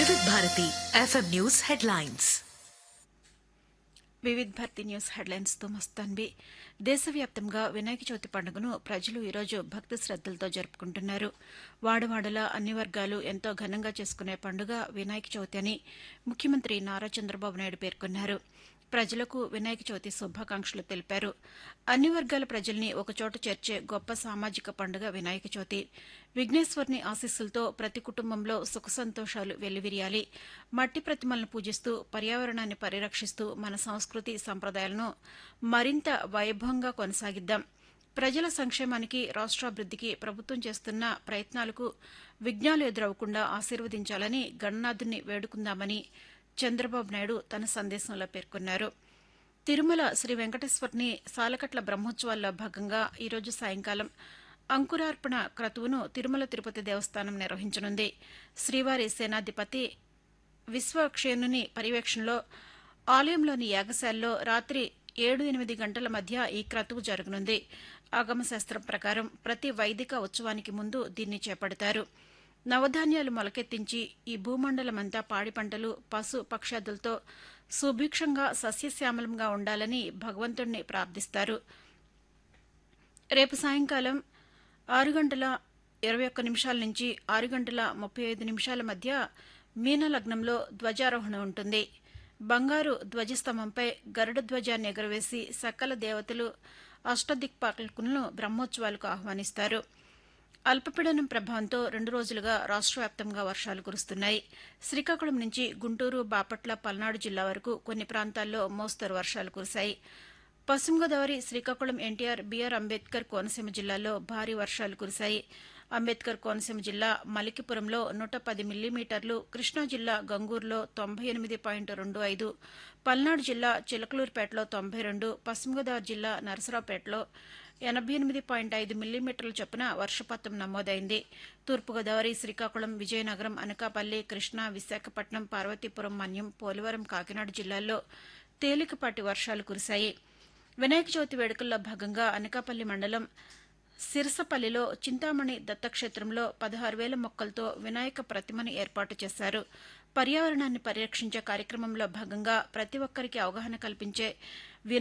వివిధ Bharati FM news headlines Vividh Bharati news headlines తో మస్తాన్బి దేశవ్యాప్తంగా వినాయక చవితి పండుగను ప్రజలు ఈరోజు భక్తి శ్రద్దలతో జరుపుకుంటున్నారు వాడవాడలా అన్ని వర్గాలు ఎంతో ఘనంగా చేసుకునే పండుగ వినాయక చవితి అని ముఖ్యమంత్రి నారా చంద్రబాబు నాయుడు పేర్కొన్నారు ప్రజలకు వినాయక చవితి శుభాకాంక్షలు తెలిపారు అన్ని వర్గాల ప్రజల్ని ఒకచోట చేర్చే గొప్ప సామాజిక పండుగ వినాయక చవితి విఘ్నేశ్వర్ని ఆశీస్సులతో ప్రతి కుటుంబంలో సుఖ సంతోషాలు వెల్లివిరియాలి మట్టి ప్రతిమలను పూజిస్తూ పర్యావరణాన్ని పరిరక్షిస్తూ మన సంస్కృతి సంప్రదాయాలను మరింత వైభవంగా కొనసాగిద్దాం ప్రజల సంక్షేమానికి రాష్ట్రాభివృద్ధికి ప్రభుత్వం చేస్తున్న ప్రయత్నాలకు విఘ్నాలు ఎదురవకుండా ఆశీర్వదించాలని గణనాథుని వేడుకుందామని చంద్రబాబు నాయుడు తన సందేశంలో పేర్కొన్నారు తిరుమల శ్రీ వెంకటేశ్వర్ని సాలకట్ల బ్రహ్మోత్సవాల్లో భాగంగా ఈరోజు సాయంకాలం అంకురార్పణ క్రతువును తిరుమల తిరుపతి దేవస్థానం నిర్వహించనుంది శ్రీవారి సేనాధిపతి విశ్వక్షేణుని పర్యవేక్షణలో ఆలయంలోని యాగశాలలో రాత్రి ఏడు ఎనిమిది గంటల మధ్య ఈ క్రతువు జరగనుంది ఆగమశాస్త్రం ప్రకారం ప్రతి వైదిక ఉత్సవానికి ముందు దీన్ని చేపడతారు నవధాన్యాలు మొలకెత్తించి ఈ భూమండలమంతా పాడి పంటలు పశు పక్షాదులతో సుభిక్షంగా సస్యశ్యామలంగా ఉండాలని భగవంతుణ్ణి ప్రార్థిస్తారు రేపు సాయంకాలం ఆరు గంటల ఇరవై ఒక్క నిమిషాల నుంచి ఆరు గంటల ముప్పై ఐదు నిమిషాల మధ్య మీనలగ్నంలో ధ్వజారోహణ ఉంటుంది బంగారు ధ్వజస్తంభంపై గరుడ ధ్వజాన్ని ఎగురవేసి సకల దేవతలు అష్టదిక్పాలకులను బ్రహ్మోత్సవాలకు ఆహ్వానిస్తారు అల్పపీడనం ప్రభావంతో రెండు రోజులుగా రాష్ట్ర వ్యాప్తంగా వర్షాలు కురుస్తున్నాయి శ్రీకాకుళం నుంచి గుంటూరు బాపట్ల పల్నాడు జిల్లా వరకు కొన్ని ప్రాంతాల్లో మోస్తరు వర్షాలు కురిశాయి పశ్చిమ గోదావరి శ్రీకాకుళం ఎన్టీఆర్ బీఆర్ అంబేద్కర్ కోనసీమ జిల్లాల్లో భారీ వర్షాలు కురిశాయి అంబేద్కర్ కోనసీమ జిల్లా మలికిపురంలో నూట పది మిల్లీమీటర్లు కృష్ణా జిల్లా గంగూరులో తొంభై ఎనిమిది పాయింట్ రెండు ఐదు పల్నాడు జిల్లా చిలకలూరుపేటలో తొంభై రెండు పశ్చిమ గోదావరి జిల్లా నరసరావుపేటలో ఎనభై ఎనిమిది పాయింట్ ఐదు మిల్లీమీటర్ల చొప్పున వర్షపాతం నమోదైంది తూర్పుగోదావరి శ్రీకాకుళం విజయనగరం అనకాపల్లి కృష్ణా విశాఖపట్నం పార్వతీపురం మన్యం పోలవరం కాకినాడ జిల్లాల్లో తేలికపాటి వర్షాలు కురిశాయి వినాయక చవితి వేడుకల్లో భాగంగా అనకాపల్లి మండలం సిరసపల్లిలో చింతామణి దత్తక్షేత్రంలో పదహారు వేల మొక్కలతో వినాయక ప్రతిమను ఏర్పాటు చేశారు పర్యావరణాన్ని పరిరక్షించే కార్యక్రమంలో భాగంగా ప్రతి ఒక్కరికి అవగాహన కల్పించే